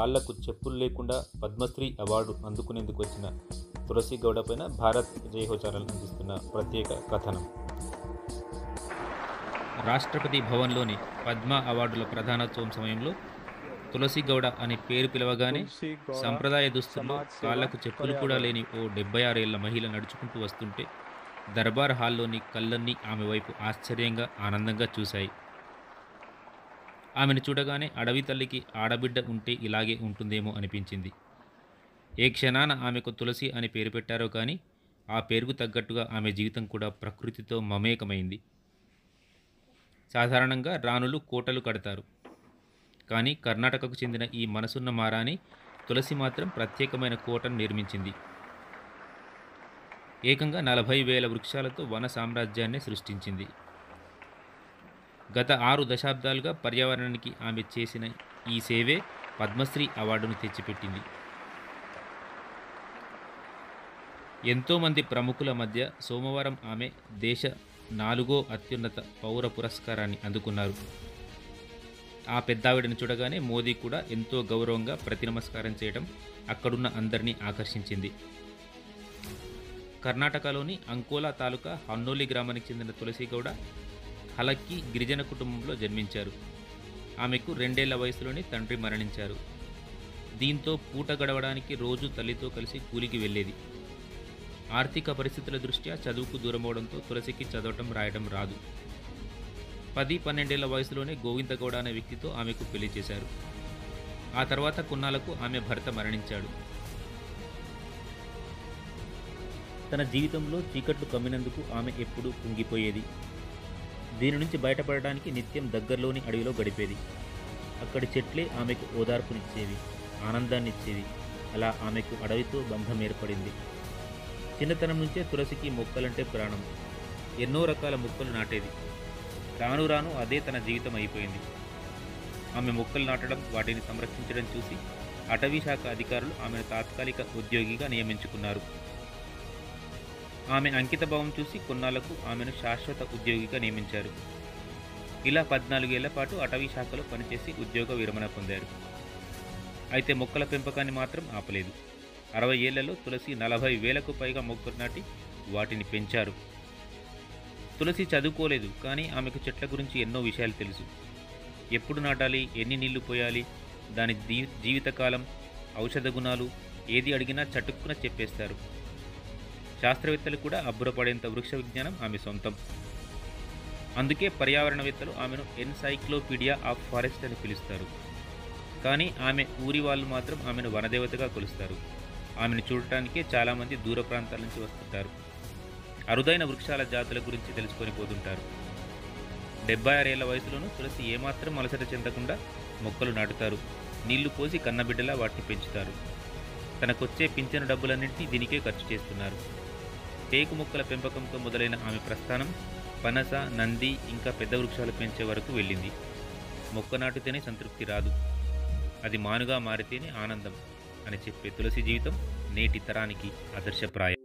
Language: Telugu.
కాళ్లకు చెప్పులు లేకుండా పద్మశ్రీ అవార్డు అందుకునేందుకు వచ్చిన తులసి గౌడ పైన భారత్ జయహోచారాలు అందిస్తున్న ప్రత్యేక కథనం రాష్ట్రపతి భవన్లోని పద్మ అవార్డుల ప్రధానోత్సవం సమయంలో తులసి గౌడ అనే పేరు పిలవగానే సంప్రదాయ దుస్తుల్లో కాళ్లకు చెప్పులు కూడా లేని ఓ డెబ్బై ఆరేళ్ల మహిళ నడుచుకుంటూ వస్తుంటే దర్బార్ హాల్లోని కళ్ళన్నీ ఆమె వైపు ఆశ్చర్యంగా ఆనందంగా చూశాయి ఆమెను చూడగానే అడవి తల్లికి ఆడబిడ్డ ఉంటే ఇలాగే ఉంటుందేమో అనిపించింది ఏ క్షణాన ఆమెకు తులసి అని పేరు పెట్టారో కానీ ఆ పేరుకు తగ్గట్టుగా ఆమె జీవితం కూడా ప్రకృతితో మమేకమైంది సాధారణంగా రాణులు కోటలు కడతారు కానీ కర్ణాటకకు చెందిన ఈ మనసున్న మారాని తులసి మాత్రం ప్రత్యేకమైన కోటను నిర్మించింది ఏకంగా నలభై వేల వృక్షాలతో వన సామ్రాజ్యాన్ని సృష్టించింది గత ఆరు దశాబ్దాలుగా పర్యావరణానికి ఆమె చేసిన ఈ సేవే పద్మశ్రీ అవార్డును తెచ్చిపెట్టింది ఎంతోమంది ప్రముఖుల మధ్య సోమవారం ఆమె దేశ నాలుగో అత్యున్నత పౌర పురస్కారాన్ని అందుకున్నారు ఆ పెద్దావిడను చూడగానే మోదీ కూడా ఎంతో గౌరవంగా ప్రతి నమస్కారం చేయడం అక్కడున్న అందరినీ ఆకర్షించింది కర్ణాటకలోని అంకోలా తాలూకా హన్నోలి గ్రామానికి చెందిన తులసి గౌడ హలక్కి గిరిజన కుటుంబంలో జన్మించారు ఆమెకు రెండేళ్ల వయసులోనే తండ్రి మరణించారు దీంతో పూట గడవడానికి రోజు తల్లితో కలిసి కూలికి వెళ్ళేది ఆర్థిక పరిస్థితుల దృష్ట్యా చదువుకు దూరమవడంతో తులసికి చదవటం రాయడం రాదు పది పన్నెండేళ్ల వయసులోనే గోవిందగౌడ అనే వ్యక్తితో ఆమెకు పెళ్లి చేశారు ఆ తర్వాత కొన్నాళ్లకు ఆమె భర్త మరణించాడు తన జీవితంలో చీకట్లు కమ్మినందుకు ఆమె ఎప్పుడూ కుంగిపోయేది దీని నుంచి బయటపడడానికి నిత్యం దగ్గరలోని అడవిలో గడిపేది అక్కడి చెట్లే ఆమెకు ఓదార్పునిచ్చేవి ఆనందాన్నిచ్చేవి అలా ఆమెకు అడవితో బంధం ఏర్పడింది చిన్నతనం నుంచే తులసికి మొక్కలంటే ప్రాణం ఎన్నో రకాల మొక్కలు నాటేది రాను రాను అదే తన జీవితం అయిపోయింది ఆమె మొక్కలు నాటడం వాటిని సంరక్షించడం చూసి అటవీ శాఖ అధికారులు ఆమెను తాత్కాలిక ఉద్యోగిగా నియమించుకున్నారు ఆమె అంకితభావం చూసి కొన్నాళ్లకు ఆమెను శాశ్వత ఉద్యోగిగా నియమించారు ఇలా పద్నాలుగేళ్ల పాటు అటవీ శాఖలో పనిచేసి ఉద్యోగ విరమణ పొందారు అయితే మొక్కల పెంపకాన్ని మాత్రం ఆపలేదు అరవై ఏళ్లలో తులసి నలభై వేలకు పైగా మొక్కలు నాటి వాటిని పెంచారు తులసి చదువుకోలేదు కానీ ఆమెకు చెట్ల గురించి ఎన్నో విషయాలు తెలుసు ఎప్పుడు నాటాలి ఎన్ని నీళ్లు పోయాలి దాని జీ జీవితకాలం ఔషధ గుణాలు ఏది అడిగినా చటుక్కున చెప్పేస్తారు శాస్త్రవేత్తలు కూడా అబ్బురపడేంత వృక్ష విజ్ఞానం ఆమె సొంతం అందుకే పర్యావరణవేత్తలు ఆమెను ఎన్సైక్లోపీడియా ఆఫ్ ఫారెస్ట్ అని పిలుస్తారు కానీ ఆమె ఊరి వాళ్ళు మాత్రం ఆమెను వనదేవతగా కొలుస్తారు ఆమెను చూడటానికే చాలామంది దూర ప్రాంతాల నుంచి వస్తుంటారు అరుదైన వృక్షాల జాతుల గురించి తెలుసుకొని పోతుంటారు డెబ్బై ఆరేళ్ల వయసులోనూ తులసి ఏమాత్రం అలసట చెందకుండా మొక్కలు నాటుతారు నీళ్లు పోసి కన్నబిడ్డలా వాటిని పెంచుతారు తనకొచ్చే పింఛను డబ్బులన్నింటినీ దీనికే ఖర్చు చేస్తున్నారు టేకు మొక్కల పెంపకంతో మొదలైన ఆమె ప్రస్థానం పనస నంది ఇంకా పెద్ద వృక్షాలు పెంచే వరకు వెళ్ళింది మొక్క నాటితేనే సంతృప్తి రాదు అది మానుగా మారితేనే ఆనందం అని చెప్పే తులసి జీవితం నేటి తరానికి ఆదర్శప్రాయం